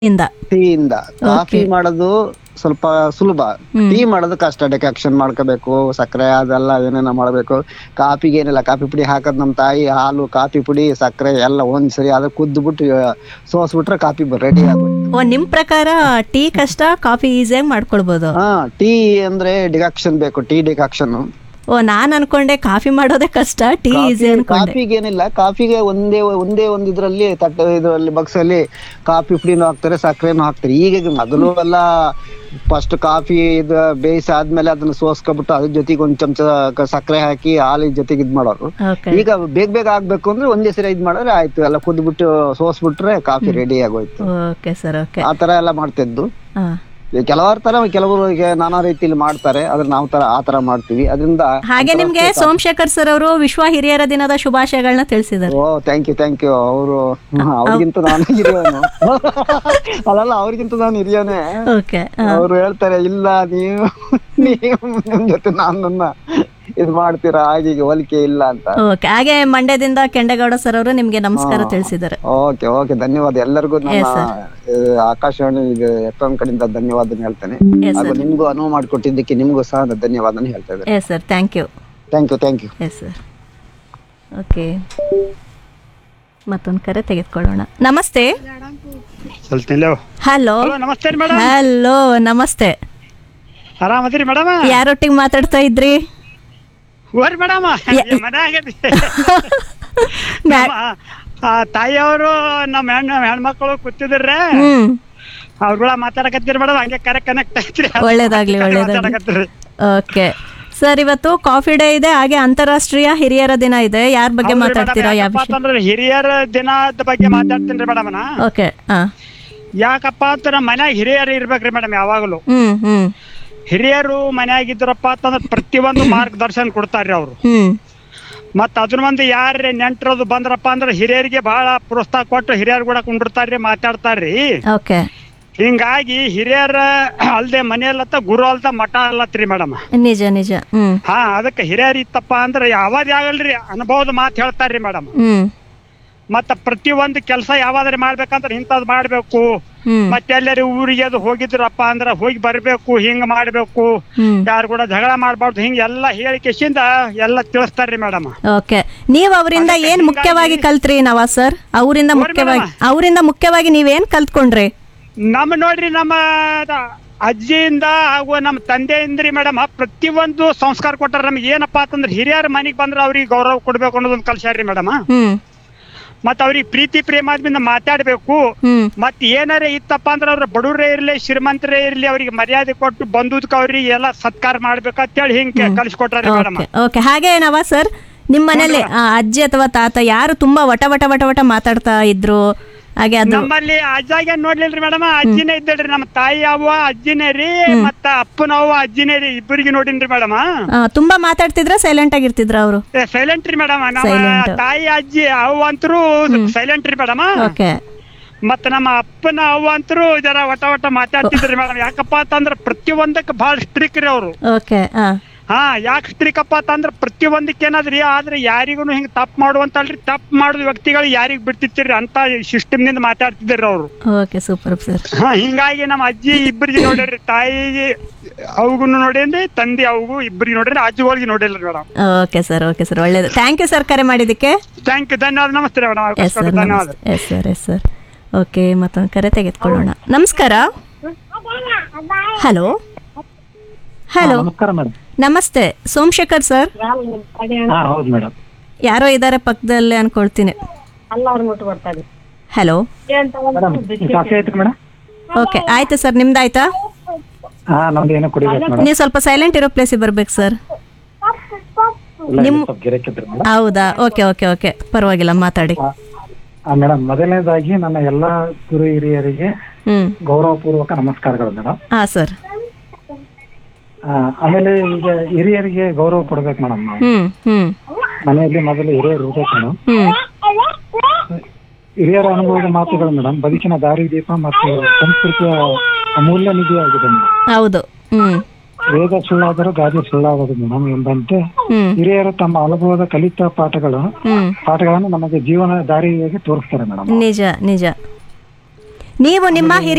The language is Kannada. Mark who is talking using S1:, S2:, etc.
S1: ಇಂದ
S2: ಟೀಯಿಂದ ಕಾಫಿ ಮಾಡೋದು ಸ್ವಲ್ಪ ಸುಲಭ ಟೀ ಮಾಡೋದು ಕಷ್ಟ ಡೆಕಾಕ್ಷನ್ ಮಾಡ್ಕೋಬೇಕು ಸಕ್ಕರೆ ಅದೆಲ್ಲ ಏನೇನೋ ಮಾಡ್ಬೇಕು ಕಾಫಿಗೆ ಏನಿಲ್ಲ ಕಾಫಿ ಪುಡಿ ಹಾಕದ್ ನಮ್ ತಾಯಿ ಹಾಲು ಕಾಫಿ ಪುಡಿ ಸಕ್ಕರೆ ಎಲ್ಲ ಒಂದ್ಸರಿ ಅದ ಕುದ್ಬಿಟ್ಟು ಸೋಸ್ಬಿಟ್ರೆ ಕಾಫಿ ರೆಡಿ ಆಗೋಯ್ತು
S1: ಓ ನಿಮ್ ಪ್ರಕಾರ ಟೀ ಕಷ್ಟ ಕಾಫಿ ಈಸಿಯಾಗಿ ಮಾಡ್ಕೊಳ್ಬೋದು
S2: ಹಾ ಟೀ ಅಂದ್ರೆ ಡಿಕಾಕ್ಷನ್ ಬೇಕು ಟೀ ಡಿಕಾಕ್ಷನ್
S1: ಓ ನಾನ್ ಅನ್ಕೊಂಡೆ ಕಾಫಿ ಮಾಡೋದೇ ಕಷ್ಟ ಟೀ ಈಸಿ ಅನ್ಕೊಂಡೆ
S2: ಕಾಫಿಗೆ ಏನಿಲ್ಲ ಕಾಫಿಗೆ ಒಂದೇ ಒಂದೇ ಒಂದ್ ಇದ್ರಲ್ಲಿ ತಟ್ಟ ಇದರಲ್ಲಿ ಬಕ್ಸಲ್ಲಿ ಕಾಫಿ ಪುಡಿನೂ ಹಾಕ್ತಾರೆ ಸಕ್ಕರೆನೂ ಹಾಕ್ತಾರೆ ಈಗ ಮೊದಲು ಎಲ್ಲ ಫಸ್ಟ್ ಕಾಫಿ ಇದು ಬೇಯಿಸಿ ಆದ್ಮೇಲೆ ಅದನ್ನ ಸೋಸ್ಕೊಬಿಟ್ಟು ಅದ್ರ ಜೊತೆಗೆ ಒಂದ್ ಚಮಚ ಕ- ಸಕ್ಕರೆ ಹಾಕಿ ಹಾಲಿನ ಜೊತೆಗೆ ಇದ್ ಮಾಡೋರು
S1: ಓಕೆ
S2: ಈಗ ಬೇಗ ಬೇಗ ಆಗ್ಬೇಕು ಅಂದ್ರೆ ಒಂದೇ ಸರಿ ಇದ್ ಮಾಡಿದ್ರೆ ಆಯ್ತು ಎಲ್ಲ ಕುದ್ಬಿಟ್ಟು ಸೋಸ್ಬಿಟ್ರೆ ಕಾಫಿ ರೆಡಿ ಆಗೋಯ್ತು
S1: ಓಕೆ ಸರ್ ಓಕೆ
S2: ಆ ತರ ಎಲ್ಲ ಮಾಡ್ತಿದ್ದು
S1: ಹಾ
S2: ಈಗ ಕೆಲವಾರು ತರ ಕೆಲವರು ಈಗ ನಾನಾ ರೀತಿಯಲ್ಲಿ ಮಾಡ್ತಾರೆ ಆದ್ರೆ ನಾವು ತರ ಆ ತರ ಮಾಡ್ತೀವಿ ಅದರಿಂದ
S1: ಹಾಗೆ ನಿಮ್ಗೆ ಸೋಮಶೇಖರ್ ಸರ್ ಅವರು ವಿಶ್ವ ಹಿರಿಯರ ದಿನದ ಶುಭಾಶಯಗಳನ್ನ ತಿಳಿಸಿದ್ದಾರೆ
S2: oh thank you thank you ಅವರು ಅವ್ರಿಗಿಂತ ನಾನು ಹಿರಿಯವನು ಅಲ್ಲಲ್ಲ ಅವ್ರಿಗಿಂತ ನಾನು ಹಿರಿಯವನೇ
S1: ಓಕೆ
S2: ಅವ್ರು ಹೇಳ್ತಾರೆ ಇಲ್ಲ ನೀವು ನೀವು ನಿಮ್ ಜೊತೆ ನನ್ನ ಇದು ಮಾಡ್ತೀರಾ ಹಾಗೆ ಹೀಗೆ ಹೋಲಿಕೆ ಇಲ್ಲ ಅಂತ
S1: ಓಕೆ ಹಾಗೆ ಮಂಡ್ಯದಿಂದ ಕೆಂಡೇಗೌಡ ಸರ್ ಅವರು ನಿಮ್ಗೆ ನಮಸ್ಕಾರ ತಿಳಿಸಿದ್ದಾರೆ
S2: ಓಕೆ ಓಕೆ ಧನ್ಯವಾದ ಎಲ್ಲರಿಗೂ ನನ್ನ ಆ, ಆಕಾಶವಾಣಿ ಇದು ಎಫ್ ಎಂ ಕಡೆಯಿಂದ ಧನ್ಯವಾದ ಹೇಳ್ತೇನೆ
S1: Yes,
S2: ಹಾಗೂ ನಿಮ್ಗೂ ಅನುವು ಮಾಡಿಕೊಟ್ಟಿದ್ದಕ್ಕೆ ನಿಮ್ಗೂ ಸಹ ಧನ್ಯವಾದ ಹೇಳ್ತಾ ಇದ್ದೇನೆ
S1: yes sir thank you
S2: thank you thank you
S1: yes sir okay ಮತ್ತೊಂದು ಕರೆ ತೆಗೆದುಕೊಳ್ಳೋಣ ನಮಸ್ತೆ
S3: ಸ್ವಲ್ಪ ನಿಲ್ಲವು
S1: ಹಲೋ
S3: ಹಲೋ ನಮಸ್ತೆ ರೀ ಮೇಡಮ್
S1: ಹಲೋ ನಮಸ್ತೆ
S3: ಆರಾಮದಿರಿ ಮೇಡಮ್
S1: ಯಾರೊಟ್ಟಿಗೆ ಮಾತಾಡ್ತಾ ಇದ್ರಿ
S3: ಹೋರಿ ಮೇಡಮ್ ಮನೆ ಆಗೈತಿ
S1: ಮ್ಯಾ-
S3: ತಾಯಿಯವರು ನಮ್ಮ ಹೆಣ್ಣು ಹೆಣ್ಮಕ್ಳು ಕೂತಿದ್ರಿ
S1: ಹ್ಮ್
S3: ಅವ್ರುಗಳ ಮಾತಾಡಕತ್ತೀರಿ ಮೇಡಮ್ ಹಂಗೆ ಕರೆ ಕನೆಕ್ಟ್ ಐತ್ರಿ
S1: ಒಳ್ಳೇದಾಗ್ಲಿ, ಒಳ್ಳೇದಾಗ್ಲಿ.
S3: ಮಾತಾಡಕತ್ತೀರಿ
S1: ಓಕೆ ಸರ್ ಇವತ್ತು ಕಾಫಿ ಡೇ ಇದೆ ಹಾಗೆ ಅಂತಾರಾಷ್ಟ್ರೀಯ ಹಿರಿಯರ ದಿನ ಇದೆ ಯಾರ ಬಗ್ಗೆ
S3: ಹೌದ್ರಿ
S1: ಮಾತಾಡ್ತೀರಾ
S3: madam,
S1: ಯಾವ
S3: ಯಾಕಪ್ಪ
S1: ವಿಷಯ
S3: ಅಂತಂದ್ರೆ ಹಿರಿಯರ ದಿನದ ಬಗ್ಗೆ ಮಾತಾಡ್ತೀನಿ ಮೇಡಮ್ ನಾ
S1: ಓಕೆ ಹಾ
S3: ಯಾಕಪ್ಪ ಅಂತಂದ್ರೆ ಮನ್ಯಾಗ ಹಿರಿಯರು ಇರ್ಬೇಕ್ರಿ ಮೇಡಮ್ ಯಾವಾಗಲೂ
S1: ಹ್ಮ್ ಹ್ಮ್
S3: ಹಿರಿಯರು ಮನ್ಯಾಗಿದ್ರಪ್ಪ ಅಂತಂದ್ರೆ ಪ್ರತಿಯೊಂದು ಮಾರ್ಗದರ್ಶನ ಕೊಡ್ತಾರ್ರಿ ಅವರು
S1: ಹ್ಮ್
S3: ಮತ್ತ ಅದ್ರ ಮಂದಿ ಯಾರೇ ನೆಂಟ್ರದು ಬಂದ್ರಪ್ಪ ಅಂದ್ರೆ ಹಿರಿಯರಿಗೆ ಬಹಳ ಪ್ರೋತ್ಸಾಹ ಕೊಟ್ಟು ಹಿರಿಯರು ಕೂಡ ಕುಂಡಿರ್ತಾರ್ರಿ ಮಾತಾಡ್ತಾರ್ರಿ
S1: ಓಕೆ
S3: ಹಿಂಗಾಗಿ ಹಿರಿಯರ ಅಲ್ದೆ ಮನೆಯಲ್ಲತ್ತ ಗುರು ಅಲ್ದ ಮಠ ಅಲ್ಲತ್ರಿ ಮೇಡಮ್
S1: ನಿಜ ನಿಜ ಹ್ಮ್
S3: ಹಾ ಅದಕ್ಕೆ ಹಿರಿಯರ್ ಇತ್ತಪ್ಪ ಅಂದ್ರೆ ಯಾವಾಗ ಆಗಲ್ರಿ ಅನುಭವದ ಮಾತು ಹೇಳ್ತಾರ್ರಿ ಮೇಡಮ್
S1: ಹ್ಮ್
S3: ಮತ್ತ ಪ್ರತಿಯೊಂದು ಕೆಲಸ ಯಾವಾದ್ರೆ ಮಾಡ್ಬೇಕಂದ್ರೆ ಇಂಥದ್ ಮಾಡ್ಬೇಕು
S1: ಹ್ಮ್
S3: ಮತ್ತೆ ಎಲ್ಲರೂ ಊರಿಗೆ ಅದು ಹೋಗಿದ್ರಪ್ಪ ಅಂದ್ರ ಹೋಗಿ ಬರ್ಬೇಕು ಹಿಂಗ್ ಮಾಡ್ಬೇಕು
S1: ಹ್ಮ್
S3: ಯಾರು ಕೂಡ ಜಗಳ ಮಾಡ್ಬಾರ್ದು ಹಿಂಗ ಎಲ್ಲ ಹೇಳಿಕೆಶಿಂದ ಎಲ್ಲ ತಿಳಿಸ್ತಾರ್ರಿ ಮೇಡಮ್
S1: ಓಕೆ ನೀವು ಅವರಿಂದ ಏನ್ ಮುಖ್ಯವಾಗಿ ಕಲ್ತ್ರಿ ನವಾಜ್ ಸರ್ ಅವರಿಂದ
S3: ನೋಡ್ರಿ
S1: ಮುಖ್ಯವಾಗಿ
S3: ಮೇಡಮ.
S1: ಅವರಿಂದ ಮುಖ್ಯವಾಗಿ ನೀವೇನ್ ಕಲ್ತ್ಕೊಂಡ್ರಿ
S3: ನಮ್ಮ ನೋಡ್ರಿ ನಮ್ಮ ದ- ಅಜ್ಜಿಯಿಂದ ಹಾಗೂ ನಮ್ಮ ತಂದೆಯಿಂದ್ರಿ ಮೇಡಮ್ ಪ್ರತಿಯೊಂದು ಸಂಸ್ಕಾರ ಕೊಟ್ಟಾರ ನಮ್ಗೆ ಏನಪ್ಪಾ ಅಂತಂದ್ರೆ ಹಿರಿಯರ ಮನೆಗೆ ಬಂದ್ರೆ ಅವ್ರಿಗೆ ಗೌರವ ಕೊಡ್ಬೇಕು ಅನ್ನೋದೊಂದು ಕಲ್ಸ್ಯಾರ್ರಿ ಮೇಡಮ್
S1: ಹ್ಮ್
S3: ಮತ್ತ ಅವ್ರಿಗೆ ಪ್ರೀತಿ ಪ್ರೇಮಾದ್ಮಿಂದ ಮಾತಾಡ್ಬೇಕು
S1: ಹ್ಮ್
S3: ಮತ್ ಏನಾರ ಇತ್ತಪ್ಪ ಅಂದ್ರೆ ಅವ್ರ ಬಡವರೇ ಇರ್ಲಿ ಶ್ರೀಮಂತರೇ ಇರ್ಲಿ ಅವ್ರಿಗೆ ಮರ್ಯಾದೆ ಕೊಟ್ಟು ಬಂದೂದ್ಕ ಅವ್ರಿಗೆ ಎಲ್ಲ ಸತ್ಕಾರ ಮಾಡ್ಬೇಕಂತೇಳಿ ಹಿಂಗ್ ಕಲಿಸ್ಕೊಟ್ಟಾರಿ ಮೇಡಮ್
S1: ಓಕೆ ಓಕೆ ಹಾಗೆ ನವಾಜ್ ಸರ್ ನಿಮ್ಮ ಮನೇಲಿ ಆ, ಅಜ್ಜಿ ಅಥವಾ ತಾತ ಯಾರು ತುಂಬಾ ವಟ ವಟ ವಟ ವಟ ಮಾತಾಡ್ತಾ ಇದ್ರು ಹಾಗೆ ಅದು
S3: ನಮ್ಮಲ್ಲಿ ಅಜ್ಜಾಗ ನೋಡ್ಲಿಲ್ರಿ ಮೇಡಮ್ ಅಜ್ಜಿನೇ ಇದ್ದಳ್ರಿ ನಮ್ಮ ತಾಯಿ ಅವ್ವ ಅಜ್ಜಿನೇ ರೀ ಮತ್ತ ಅಪ್ಪನ ಅವ್ವ ಅಜ್ಜಿನೇ ರೀ ಇಬ್ಬರಿಗೆ ನೋಡಿನ್ರಿ ಮೇಡಮ್
S1: ಆ, ತುಂಬಾ ಮಾತಾಡ್ತಿದ್ರ ಸೈಲೆಂಟ್ ಆಗಿರ್ತಿದ್ರ ಅವರು
S3: ಸೈಲೆಂಟ್ ರೀ ಮೇಡಮ್ ನಮ್ಮ
S1: Silent.
S3: ತಾಯಿ ಅಜ್ಜಿ ಅವ್ವ ಅಂತರೂ ಸೈಲೆಂಟ್ ರೀ ಮೇಡಮ್
S1: ಓಕೆ
S3: ಮತ್ತ ನಮ್ಮ ಅಪ್ಪನ ಅವ್ವ ಅಂತರೂ ಜರ ವಟ ವಟ ಮಾತಾಡ್ತಿದ್ರಿ ಮೇಡಮ್ ಯಾಕಪ್ಪ ಅಂತಂದ್ರ ಪ್ರತಿಯೊಂದಕ್ಕೆ ಬಹಳ ಸ್ಟ್ರಿಕ್ ರೀ ಅವ್ರು
S1: ಓಕೆ ಹಾ
S3: ಹಾ ಯಾಕೆ ಸ್ಟ್ರಿಕಪ್ಪ ಅಂತಂದ್ರ ಪ್ರತಿಯೊಂದಕ್ಕೆ ಏನಾದ್ರಿ ಆದ್ರೆ ಯಾರಿಗೂ ಹಿಂಗ್ ತಪ್ಪು ಮಾಡುವಂತಲ್ರಿ ತಪ್ಪು ಮಾಡಿದ ವ್ಯಕ್ತಿಗಳು ಯಾರಿಗ್ ಬಿಡ್ತಿರ್ತೀರಿ ಅಂತ ಸಿಸ್ಟಮ್ ನಿಂದ ಮಾತಾಡ್ತಿದ್ರಿ ಅವ್ರು
S1: ಓಕೆ ಸೂಪರ್ ಸರ್
S3: ಹಾ ಹಿಂಗಾಗಿ ನಮ್ಮ ಅಜ್ಜಿ ಇಬ್ಬರಿಗೆ ನೋಡ್ರಿ ತಾಯಿಗೆ ಅವಗೂ ನೋಡೇನ್ರಿ ತಂದೆ ಅವಗೂ ಇಬ್ಬರಿಗೆ ನೋಡ್ರಿ ಅಜ್ಜಿಗಳಿಗೆ ನೋಡಿಲ್ರಿ madam
S1: okay sir okay sir ಒಳ್ಳೇದು ಥ್ಯಾಂಕ್ ಯು ಸರ್ ಕರೆ ಮಾಡಿದ್ದಕ್ಕೆ
S3: ಥ್ಯಾಂಕ್ ಯು ಧನ್ಯವಾದ ನಮಸ್ತೆ ಮೇಡಮ್
S1: ಎಸ್ ಸರ್
S3: ಧನ್ಯವಾದ
S1: yes sir yes sir okay ಮತ್ತೊಂದು ಕರೆ ತೆಗೆದುಕೊಳ್ಳೋಣ ನಮಸ್ಕಾರ ಹಲೋ ಹಲೋ
S4: ನಮಸ್ಕಾರ ಮೇಡಮ್
S1: ನಮಸ್ತೆ ಸೋಮಶೇಖರ್ ಸರ್
S4: ಹಾ ಹೌದು ಮೇಡಮ್
S1: ಯಾರೋ ಇದ್ದಾರೆ ಪಕ್ಕದಲ್ಲಿ ಅನ್ಕೊಳ್ತೀನಿ ಹಲೋ
S4: ಮೇಡಮ್ ಕಾಫಿ ಆಯ್ತು ಮೇಡಮ್
S1: ಓಕೆ ಆಯ್ತು ಸರ್ ನಿಮ್ದಾಯ್ತಾ
S4: ಹಾ ನಮ್ದು ಏನೋ ಕುಡಿಬೇಕು ಮೇಡಮ್
S1: ನೀವು ಸ್ವಲ್ಪ ಸೈಲೆಂಟ್ ಇರೋ ಪ್ಲೇಸಿಗೆ ಬರ್ಬೇಕು ಸರ್ ನಿಮ್-
S4: ಸ್ವಲ್ಪ ಗಿರಕಿದ್ರು ಮೇಡಮ್
S1: ಹೌದಾ ಓಕೆ ಓಕೆ ಓಕೆ ಪರವಾಗಿಲ್ಲ ಮಾತಾಡಿ
S4: ಮೇಡಮ್ ಮೊದಲನೇದಾಗಿ ನನ್ನ ಎಲ್ಲಾ ಗುರು ಹಿರಿಯರಿಗೆ
S1: ಹ್ಮ್
S4: ಗೌರವಪೂರ್ವಕ ನಮಸ್ಕಾರಗಳು ಮೇಡಮ್
S1: ಹಾಂ ಸರ್
S4: ಆಮೇಲೆ ಈಗ ಹಿರಿಯರಿಗೆ ಗೌರವ ಕೊಡ್ಬೇಕು ಮೇಡಮ್ ನಾವು
S1: ಹ್ಮ್ ಹ್ಮ್
S4: ಮನೆಯಲ್ಲಿ ಮೊದಲು ಹಿರಿಯರು ಇರ್ಬೇಕು ಮೇಡಮ್
S1: ಹ್ಮ್
S4: ಹಿರಿಯರ ಅನುಭವದ ಮಾತುಗಳು ಮೇಡಮ್ ಬದುಕಿನ ದಾರಿ ದೀಪ ಮತ್ತು ಸಂಸ್ಕೃತಿಯ ಅಮೂಲ್ಯ ನಿಧಿಯಾಗಿದೆ ಮೇಡಮ್
S1: ಹೌದು ಹ್ಮ್
S4: ವೇದ ಸುಳ್ಳಾದರೂ ಗಾದೆ ಸುಳ್ಳಾಗದು ಮೇಡಮ್ ಎಂಬಂತೆ
S1: ಹ್ಮ್
S4: ಹಿರಿಯರು ತಮ್ಮ ಅನುಭವದ ಕಲಿತ ಪಾಠಗಳು
S1: ಹ್ಮ್
S4: ಪಾಠಗಳನ್ನು ನಮಗೆ ಜೀವನ ದಾರಿಯಾಗಿ ತೋರಿಸ್ತಾರೆ ಮೇಡಮ್
S1: ನಿಜ ನಿಜ ನೀವು ನಿಮ್ಮ ಹಿರಿಯ